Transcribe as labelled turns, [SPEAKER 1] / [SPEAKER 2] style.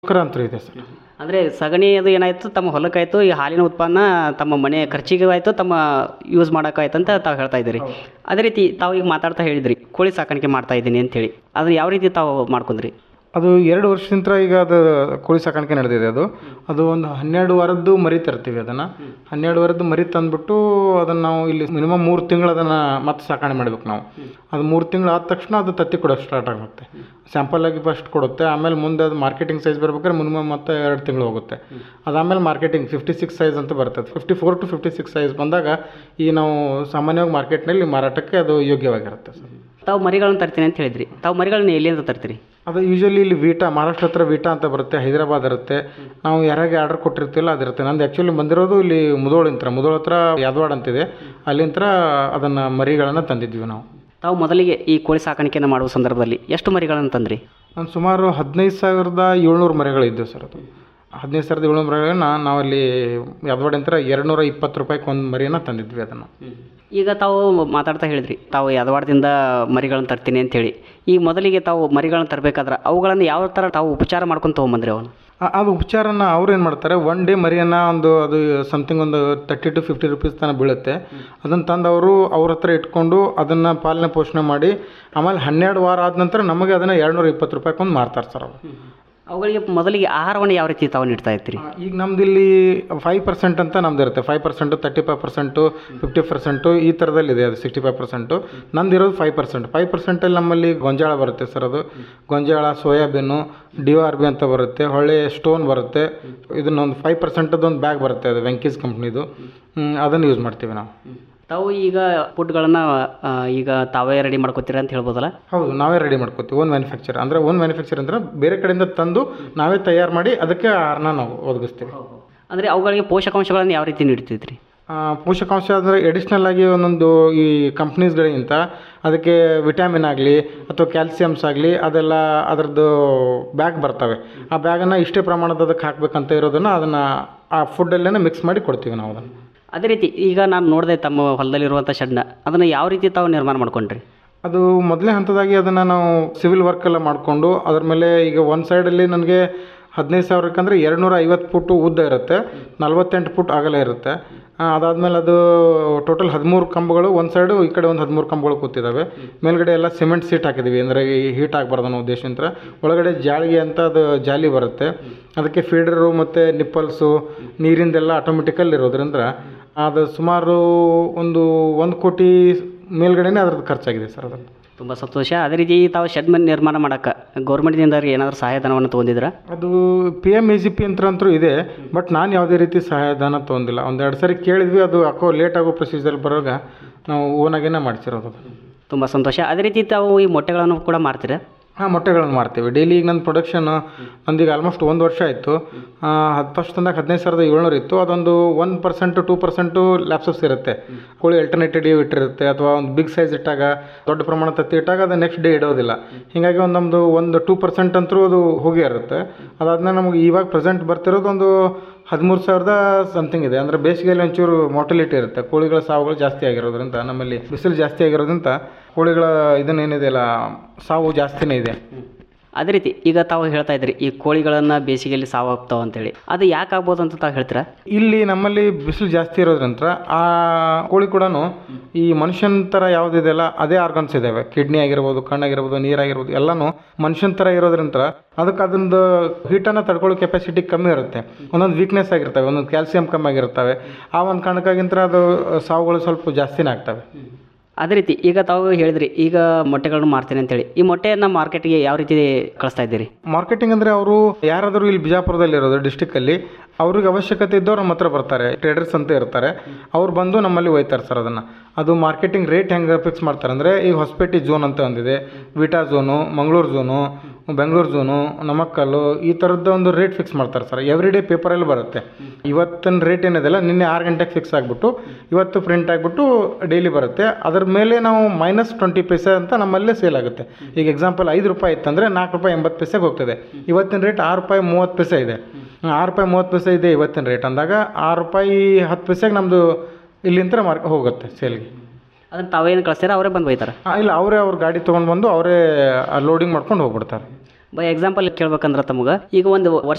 [SPEAKER 1] ಮುಖಾಂತರ ಇದೆ ಸರ್
[SPEAKER 2] ಅಂದರೆ ಸಗಣಿ ಅದು ಏನಾಯಿತು ತಮ್ಮ ಹೊಲಕ್ಕಾಯ್ತು ಈ ಹಾಲಿನ ಉತ್ಪನ್ನ ತಮ್ಮ ಮನೆ ಖರ್ಚಿಗೆ ಆಯಿತು ತಮ್ಮ ಯೂಸ್ ಮಾಡೋಕ್ಕಾಯ್ತು ಅಂತ ತಾವು ಹೇಳ್ತಾ ಇದ್ದೀರಿ ಅದೇ ರೀತಿ ತಾವು ಈಗ ಮಾತಾಡ್ತಾ ಹೇಳಿದ್ರಿ ಕೋಳಿ ಸಾಕಾಣಿಕೆ ಮಾಡ್ತಾ ಇದ್ದೀನಿ ಅಂತೇಳಿ ಅದನ್ನು ಯಾವ ರೀತಿ ತಾವು ಮಾಡ್ಕೊಂಡ್ರಿ
[SPEAKER 1] ಅದು ಎರಡು ವರ್ಷದಿಂದ ಈಗ ಅದು ಕೋಳಿ ಸಾಕಾಣಿಕೆ ನಡೆದಿದೆ ಅದು ಅದು ಒಂದು ಹನ್ನೆರಡು ವಾರದ್ದು ಮರಿ ತರ್ತೀವಿ ಅದನ್ನು ಹನ್ನೆರಡು ವಾರದ್ದು ಮರಿ ತಂದುಬಿಟ್ಟು ಅದನ್ನು ನಾವು ಇಲ್ಲಿ ಮಿನಿಮಮ್ ಮೂರು ತಿಂಗಳು ಅದನ್ನು ಮತ್ತೆ ಸಾಕಣೆ ಮಾಡ್ಬೇಕು ನಾವು ಅದು ಮೂರು ತಿಂಗಳು ಆದ ತಕ್ಷಣ ಅದು ತತ್ತಿ ಕೊಡೋಕೆ ಸ್ಟಾರ್ಟ್ ಆಗುತ್ತೆ ಸ್ಯಾಂಪಲ್ ಆಗಿ ಫಸ್ಟ್ ಕೊಡುತ್ತೆ ಆಮೇಲೆ ಮುಂದೆ ಅದು ಮಾರ್ಕೆಟಿಂಗ್ ಸೈಜ್ ಬರ್ಬೇಕಾದ್ರೆ ಮಿನಿಮಮ್ ಮತ್ತೆ ಎರಡು ತಿಂಗಳು ಹೋಗುತ್ತೆ ಅದಾದಮೇಲೆ ಮಾರ್ಕೆಟಿಂಗ್ ಫಿಫ್ಟಿ ಸಿಕ್ಸ್ ಸೈಜ್ ಅಂತ ಬರ್ತದೆ fifty four to fifty six size ಬಂದಾಗ ಈ ನಾವು ಸಾಮಾನ್ಯವಾಗಿ ಮಾರ್ಕೆಟ್ನಲ್ಲಿ ಮಾರಾಟಕ್ಕೆ ಅದು ಯೋಗ್ಯವಾಗಿರುತ್ತೆ ಸರ್
[SPEAKER 2] ತಾವು ಮರಿಗಳನ್ನ ತರ್ತೀನಿ ಅಂತ ಹೇಳಿದ್ರಿ ತಾವು ಮರಿಗಳನ್ನ ಎಲ್ಲಿಂದ ತರ್ತೀರಿ
[SPEAKER 1] ಅದು ಯೂಶಲಿ ಇಲ್ಲಿ ವೀಟಾ ಮಹಾರಾಷ್ಟ್ರ ಹತ್ರ ವೀಟಾ ಅಂತ ಬರುತ್ತೆ ಹೈದರಾಬಾದ್ ಇರುತ್ತೆ ನಾವು ಯಾರಿಗೆ ಆರ್ಡರ್ ಕೊಟ್ಟಿರ್ತೀವಲ್ಲ ಅದಿರುತ್ತೆ ನಂದು ಆ್ಯಕ್ಚುಲಿ ಬಂದಿರೋದು ಇಲ್ಲಿ ಮುದೋಳಿಂತ್ರ ಮುದೋಳ ಹತ್ರ ಯಾದವಾಡ ಅಂತಿದೆ ಅಲ್ಲಿಂತ್ರ ಅದನ್ನು ಮರಿಗಳನ್ನು ತಂದಿದ್ವಿ ನಾವು
[SPEAKER 2] ತಾವು ಮೊದಲಿಗೆ ಈ ಕೋಳಿ ಸಾಕಾಣಿಕೆಯನ್ನು ಮಾಡುವ ಸಂದರ್ಭದಲ್ಲಿ ಎಷ್ಟು ಮರಿಗಳನ್ನು ತಂದ್ರಿ
[SPEAKER 1] ನಾನು ಸುಮಾರು ಹದಿನೈದು ಸಾವಿರದ ಏಳ್ನೂರು ಮರಿಗಳಿದ್ದವು ಸರ್ ಅದು ಹದಿನೈದು ಸಾವಿರದ ಏಳ್ನೂರು ಮರಿಗಳನ್ನ ನಾವಲ್ಲಿ ಯಾದವಾಡಿಂತ್ರ ಎರಡು ನೂರ ಇಪ್ಪತ್ತು ರೂಪಾಯಿಗೆ ಒಂದು ಮರಿಯನ್ನು ತಂದಿದ್ವಿ ಅದನ್ನು
[SPEAKER 2] ಈಗ ತಾವು ಮಾತಾಡ್ತಾ ಹೇಳಿದ್ರಿ ತಾವು ಯಾದವಾಡದಿಂದ ಮರಿಗಳನ್ನ ತರ್ತೀನಿ ಅಂತೇಳಿ ಈಗ ಮೊದಲಿಗೆ ತಾವು ಮರಿಗಳನ್ನ ತರಬೇಕಾದ್ರೆ ಅವುಗಳನ್ನು ಯಾವ ಥರ ತಾವು ಉಪಚಾರ ಮಾಡ್ಕೊಂಡು ತೊಗೊಂಬಂದ್ರಿ ಅವನು
[SPEAKER 1] ಆ- ಅದು ಉಪಚಾರನ ಅವ್ರು ಏನು ಮಾಡ್ತಾರೆ ಒನ್ ಡೇ ಮರಿಯನ್ನು ಒಂದು ಅದು ಸಮಥಿಂಗ್ ಒಂದು ತರ್ಟಿ ಟು ಫಿಫ್ಟಿ ರುಪೀಸ್ ತನಕ ಬೀಳುತ್ತೆ ಅದನ್ನು ತಂದು ಅವರು ಅವ್ರ ಹತ್ರ ಇಟ್ಕೊಂಡು ಅದನ್ನು ಪಾಲನೆ ಪೋಷಣೆ ಮಾಡಿ ಆಮೇಲೆ ಹನ್ನೆರಡು ವಾರ ಆದ ನಂತರ ನಮಗೆ ಅದನ್ನು ಎರಡುನೂರ ಇಪ್ಪತ್ತು ರೂಪಾಯಿಗೆ ಒಂದು ಮಾರ್ತಾರೆ ಸರ್ ಅವರು
[SPEAKER 2] ಅವುಗಳಿಗೆ ಮೊದಲಿಗೆ ಆಹಾರವನ್ನು ಯಾವ ರೀತಿ ತಾವು ನೀಡ್ತಾ ಇರ್ತೀರಿ
[SPEAKER 1] ಈಗ ನಮ್ದು ಇಲ್ಲಿ ಫೈವ್ ಪರ್ಸೆಂಟ್ ಅಂತ ನಮ್ದು ಇರುತ್ತೆ five percent thirty five percent fifty percent ಈ ಥರದಲ್ಲಿದೆ ಅದು ಸಿಕ್ಸ್ಟಿ ಫೈವ್ ಪರ್ಸೆಂಟು ನಂದು ಇರೋದು ಫೈವ್ ಪರ್ಸೆಂಟ್ ಫೈವ್ ಪರ್ಸೆಂಟಲ್ಲಿ ನಮ್ಮಲ್ಲಿ ಗೊಂಜಾಳ ಬರುತ್ತೆ ಸರ್ ಅದು ಗೊಂಜಾಳ ಸೋಯಾಬೀನು ಡಿ ಆರ್ ಬಿ ಅಂತ ಬರುತ್ತೆ ಹೊಳ್ಳೆ ಸ್ಟೋನ್ ಬರುತ್ತೆ ಇದನ್ನೊಂದು ಫೈವ್ ಪರ್ಸೆಂಟದ್ದು ಒಂದು ಬ್ಯಾಗ್ ಬರುತ್ತೆ ಅದು ವೆಂಕೀಸ್ ಕಂಪ್ನಿದು ಅದನ್ನು ಯೂಸ್ ಮಾಡ್ತೀವಿ ನಾವು
[SPEAKER 2] ತಾವು ಈಗ ಫುಡ್ಗಳನ್ನು ಈಗ ತಾವೇ ರೆಡಿ ಮಾಡ್ಕೋತೀರಾ ಅಂತ ಹೇಳ್ಬೋದಲ್ಲ
[SPEAKER 1] ಹೌದು ನಾವೇ ರೆಡಿ ಮಾಡ್ಕೋತೀವಿ ಓನ್ ಮ್ಯಾನುಫ್ಯಾಕ್ಚರ್ ಅಂದರೆ ಓನ್ ಮ್ಯಾನುಫ್ಯಾಕ್ಚರ್ ಅಂದರೆ ಬೇರೆ ಕಡೆಯಿಂದ ತಂದು ನಾವೇ ತಯಾರು ಮಾಡಿ ಅದಕ್ಕೆ ಆಹಾರನ ನಾವು ಒದಗಿಸ್ತೀವಿ
[SPEAKER 2] ಅಂದರೆ ಅವುಗಳಿಗೆ ಪೋಷಕಾಂಶಗಳನ್ನು ಯಾವ ರೀತಿ ನೀಡ್ತಿದ್ರಿ
[SPEAKER 1] ಆ, ಪೋಷಕಾಂಶ ಅಂದರೆ ಎಡಿಷ್ನಲ್ ಆಗಿ ಒಂದೊಂದು ಈ ಕಂಪ್ನೀಸ್ಗಳಿಗಿಂತ ಅದಕ್ಕೆ ವಿಟಮಿನ್ ಆಗಲಿ ಅಥವಾ ಕ್ಯಾಲ್ಸಿಯಮ್ಸ್ ಆಗಲಿ ಅದೆಲ್ಲ ಅದರದ್ದು ಬ್ಯಾಗ್ ಬರ್ತವೆ ಆ ಬ್ಯಾಗನ್ನು ಇಷ್ಟೇ ಪ್ರಮಾಣದ ಅದಕ್ಕೆ ಹಾಕಬೇಕಂತ ಇರೋದನ್ನು ಅದನ್ನು ಆ ಫುಡ್ಡಲ್ಲೇ ಮಿಕ್ಸ್ ಮಾಡಿ ಕೊಡ್ತೀವಿ ನಾವು ಅದನ್ನು
[SPEAKER 2] ಅದೇ ರೀತಿ ಈಗ ನಾನು ನೋಡಿದೆ ತಮ್ಮ ಹೊಲದಲ್ಲಿರುವಂಥ ಶೆಡ್ನ ಅದನ್ನು ಯಾವ ರೀತಿ ತಾವು ನಿರ್ಮಾಣ ಮಾಡ್ಕೊಂಡ್ರಿ
[SPEAKER 1] ಅದು ಮೊದಲನೇ ಹಂತದಾಗಿ ಅದನ್ನು ನಾವು ಸಿವಿಲ್ ವರ್ಕ್ ಎಲ್ಲ ಮಾಡಿಕೊಂಡು ಅದ್ರ ಮೇಲೆ ಈಗ ಒಂದು ಸೈಡಲ್ಲಿ ನನಗೆ ಹದಿನೈದು ಸಾವಿರಕ್ಕಂದರೆ ಎರಡುನೂರ ಐವತ್ತು ಫುಟ್ಟು ಉದ್ದ ಇರುತ್ತೆ ನಲ್ವತ್ತೆಂಟು ಫುಟ್ ಅಗಲ ಇರುತ್ತೆ ಆ, ಅದಾದಮೇಲೆ ಅದು ಟೋಟಲ್ ಹದಿಮೂರು ಕಂಬಗಳು ಒಂದು ಸೈಡು ಈ ಕಡೆ ಒಂದು ಹದಿಮೂರು ಕಂಬಗಳು ಕೂತಿದ್ದಾವೆ ಮೇಲ್ಗಡೆ ಎಲ್ಲ ಸಿಮೆಂಟ್ ಸೀಟ್ ಹಾಕಿದ್ದೀವಿ ಅಂದರೆ ಈ ಹೀಟ್ ಆಗಬಾರ್ದು ಅನ್ನೋ ಉದ್ದೇಶದಿಂದ ಒಳಗಡೆ ಜಾಳಿಗೆ ಅಂತ ಅದು ಜಾಲಿ ಬರುತ್ತೆ ಅದಕ್ಕೆ ಫೀಡರು ಮತ್ತು ನಿಪ್ಪಲ್ಸು ನೀರಿಂದೆಲ್ಲ ಆಟೋಮೆಟಿಕಲ್ಲಿ ಇರೋದ್ರಿಂದ ಅದು ಸುಮಾರು ಒಂದು ಒಂದು ಕೋಟಿ ಮೇಲ್ಗಡೆನೇ ಅದ್ರದ್ದು ಖರ್ಚಾಗಿದೆ ಸರ್ ಅದನ್ನು
[SPEAKER 2] ತುಂಬ ಸಂತೋಷ ಅದೇ ರೀತಿ ತಾವು ಶೆಡ್ ಮೇಲೆ ನಿರ್ಮಾಣ ಮಾಡೋಕ್ಕೆ ಗೌರ್ಮೆಂಟ್ದಿಂದ ಏನಾದರೂ ಸಹಾಯಧನವನ್ನು ತೊಗೊಂಡಿದ್ರಾ
[SPEAKER 1] ಅದು P M E G P ಅಂತೂ ಇದೆ ಬಟ್ ನಾನು ಯಾವುದೇ ರೀತಿ ಸಹಾಯಧನ ತೊಗೊಂಡಿಲ್ಲ ಒಂದು ಎರಡು ಸರಿ ಕೇಳಿದ್ವಿ ಅದು ಯಾಕೋ ಲೇಟ್ ಆಗೋ ಪ್ರೊಸೀಜರ್ ಬರೋವಾಗ ನಾವು ಓನಾಗೇನೆ ಮಾಡಿಸಿರೋದು ಅದು
[SPEAKER 2] ತುಂಬ ಸಂತೋಷ ಅದೇ ರೀತಿ ತಾವು ಈ ಮೊಟ್ಟೆಗಳನ್ನು ಕೂಡ ಮಾರ್ತೀರಾ
[SPEAKER 1] ಹಾಂ ಮೊಟ್ಟೆಗಳನ್ನು ಮಾರ್ತೀವಿ ಡೈಲಿ ಈಗ ನನ್ನ ಪ್ರೊಡಕ್ಷನ್ ನಂದೀಗ ಆಲ್ಮೋಸ್ಟ್ ಒಂದು ವರ್ಷ ಆಯಿತು ಹತ್ತು ಫಸ್ಟ್ ತಂದಾಗ ಹದಿನೈದು ಸಾವಿರದ ಏಳ್ನೂರು ಇತ್ತು ಅದೊಂದು one percent two percent lapses ಇರುತ್ತೆ ಕೋಳಿ ಅಲ್ಟರ್ನೇಟಿವ್ ಇಟ್ಟಿರುತ್ತೆ ಅಥವಾ ಒಂದು ಬಿಗ್ ಸೈಜ್ ಇಟ್ಟಾಗ ದೊಡ್ಡ ಪ್ರಮಾಣ ತತ್ತಿ ಇಟ್ಟಾಗ ಅದು ನೆಕ್ಸ್ಟ್ ಡೇ ಇಡೋದಿಲ್ಲ ಹೀಗಾಗಿ ಒಂದು ನಮ್ಮದು ಒಂದು ಟೂ ಪರ್ಸೆಂಟ್ ಅಂತೂ ಅದು ಹೋಗೇ ಇರುತ್ತೆ ಅದಾದ್ಮೇಲೆ ನಮಗೆ ಇವಾಗ ಪ್ರೆಸೆಂಟ್ ಬರ್ತಿರೋದು ಒಂದು ಹದಿಮೂರು ಸಾವಿರದ ಸಮಥಿಂಗ್ ಇದೆ ಅಂದರೆ ಬೇಸಿಗೆಯಲ್ಲಿ ಒಂಚೂರು ಮಾರ್ಟಲಿಟಿ ಇರುತ್ತೆ ಕೋಳಿಗಳ ಸಾವುಗಳು ಜಾಸ್ತಿ ಆಗಿರೋದ್ರಿಂದ ನಮ್ಮಲ್ಲಿ ಬಿಸಿಲು ಜಾಸ್ತಿ ಆಗಿರೋದ್ರಿಂದ ಕೋಳಿಗಳ ಇದನ್ನೇನಿದೆಯಲ್ಲ ಸಾವು ಜಾಸ್ತಿನೇ ಇದೆ
[SPEAKER 2] ಅದೇ ರೀತಿ ಈಗ ತಾವು ಹೇಳ್ತಾ ಇದ್ರಿ ಈ ಕೋಳಿಗಳನ್ನು ಬೇಸಿಗೆಯಲ್ಲಿ ಸಾವಾಗ್ತಾವೆ ಅಂತೇಳಿ ಅದು ಯಾಕೆ ಆಗ್ಬೋದು ಅಂತ ತಾವು ಹೇಳ್ತೀರಾ
[SPEAKER 1] ಇಲ್ಲಿ ನಮ್ಮಲ್ಲಿ ಬಿಸಿಲು ಜಾಸ್ತಿ ಇರೋದ್ರಂತ್ರ ಆ ಕೋಳಿ ಕೂಡ ಈ ಮನುಷ್ಯನ ಥರ ಯಾವುದಿದೆಯಲ್ಲ ಅದೇ ಆರ್ಗನ್ಸ್ ಇದ್ದಾವೆ ಕಿಡ್ನಿ ಆಗಿರ್ಬೋದು ಕಣ್ಣಾಗಿರ್ಬೋದು ನೀರಾಗಿರ್ಬೋದು ಎಲ್ಲನೂ ಮನುಷ್ಯನ ಥರ ಇರೋದ್ರಂತ್ರ ಅದಕ್ಕೆ ಅದೊಂದು ಹೀಟನ್ನು ತಡ್ಕೊಳ್ಳೋ ಕೆಪಾಸಿಟಿ ಕಮ್ಮಿ ಇರುತ್ತೆ ಒಂದೊಂದು ವೀಕ್ನೆಸ್ ಆಗಿರ್ತವೆ ಒಂದೊಂದು ಕ್ಯಾಲ್ಸಿಯಂ ಕಮ್ಮಿ ಆಗಿರ್ತವೆ ಆ ಒಂದು ಕಾರಣಕ್ಕಾಗಿಂತ ಅದು ಸಾವುಗಳು ಸ್ವಲ್ಪ ಜಾಸ್ತಿನೇ ಆಗ್ತವೆ
[SPEAKER 2] ಅದೇ ರೀತಿ ಈಗ ತಾವು ಹೇಳಿದ್ರಿ ಈಗ ಮೊಟ್ಟೆಗಳನ್ನು ಮಾರ್ತೀನಿ ಅಂತೇಳಿ ಈ ಮೊಟ್ಟೆಯನ್ನು ಮಾರ್ಕೆಟ್ಗೆ ಯಾವ ರೀತಿ ಕಳಿಸ್ತಾ ಇದ್ದೀರಿ
[SPEAKER 1] ಮಾರ್ಕೆಟಿಂಗ್ ಅಂದರೆ ಅವರು ಯಾರಾದರೂ ಇಲ್ಲಿ ಬಿಜಾಪುರದಲ್ಲಿ ಇರೋದು ಡಿಸ್ಟಿಕ್ಕಲ್ಲಿ ಅವ್ರಿಗೆ ಅವಶ್ಯಕತೆ ಇದ್ದವ್ರು ನಮ್ಮ ಹತ್ರ ಬರ್ತಾರೆ ಟ್ರೇಡರ್ಸ್ ಅಂತ ಇರ್ತಾರೆ ಅವ್ರು ಬಂದು ನಮ್ಮಲ್ಲಿ ಒಯ್ತಾರೆ ಸರ್ ಅದನ್ನು ಅದು ಮಾರ್ಕೆಟಿಂಗ್ ರೇಟ್ ಹೆಂಗೆ ಫಿಕ್ಸ್ ಮಾಡ್ತಾರೆ ಅಂದರೆ ಈಗ ಹೊಸಪೇಟೆ ಝೋನ್ ಅಂತ ಒಂದಿದೆ ವಿಟಾ zone Mangaluru zone Bengaluru zone Namakkal ಈ ಥರದ್ದು ಒಂದು ರೇಟ್ ಫಿಕ್ಸ್ ಮಾಡ್ತಾರೆ ಸರ್ ಎವ್ರಿ ಡೇ ಪೇಪರಲ್ಲಿ ಬರುತ್ತೆ ಇವತ್ತಿನ ರೇಟ್ ಏನಿದೆಲ್ಲ ನಿನ್ನೆ ಆರು ಗಂಟೆಗೆ ಫಿಕ್ಸ್ ಆಗಿಬಿಟ್ಟು ಇವತ್ತು ಪ್ರಿಂಟ್ ಆಗಿಬಿಟ್ಟು ಡೈಲಿ ಬರುತ್ತೆ ಅದ್ರ ಮೇಲೆ ನಾವು ಮೈನಸ್ ಟ್ವೆಂಟಿ ಪೈಸೆ ಅಂತ ನಮ್ಮಲ್ಲೇ ಸೇಲ್ ಆಗುತ್ತೆ ಈಗ ಎಕ್ಸಾಂಪಲ್ ಐದು ರೂಪಾಯಿ ಇತ್ತಂದರೆ ನಾಲ್ಕು ರೂಪಾಯಿ ಎಂಬತ್ತು ಪೈಸೆಗೆ ಹೋಗ್ತದೆ ಇವತ್ತಿನ ರೇಟ್ ಆರು ರೂಪಾಯಿ ಮೂವತ್ತು ಪೈಸೆ ಇದೆ ಆರು ರೂಪಾಯಿ ಮೂವತ್ತು ಪೈಸೆ ಇದೆ ಇವತ್ತಿನ ರೇಟ್ ಅಂದಾಗ ಆರು ರೂಪಾಯಿ ಹತ್ತು ಪೈಸೆಗೆ ನಮ್ಮದು ಇಲ್ಲಿಂದ ಮಾರ್ಕ್ ಹೋಗುತ್ತೆ ಸೇಲ್ಗೆ
[SPEAKER 2] ಅದನ್ನು ತಾವೇನು ಕಳಿಸ್ತೀರಾ ಅವರೇ ಬಂದು ಒಯ್ತಾರೆ
[SPEAKER 1] ಆ, ಇಲ್ಲ ಅವರೇ ಅವ್ರ ಗಾಡಿ ತೊಗೊಂಡು ಬಂದು ಅವರೇ ಲೋಡಿಂಗ್ ಮಾಡ್ಕೊಂಡು ಹೋಗ್ಬಿಡ್ತಾರೆ
[SPEAKER 2] ಬೈ ಎಕ್ಸಾಂಪಲ್ ಕೇಳ್ಬೇಕಂದ್ರೆ ತಮಗೆ ಈಗ ಒಂದು ವರ್ಷ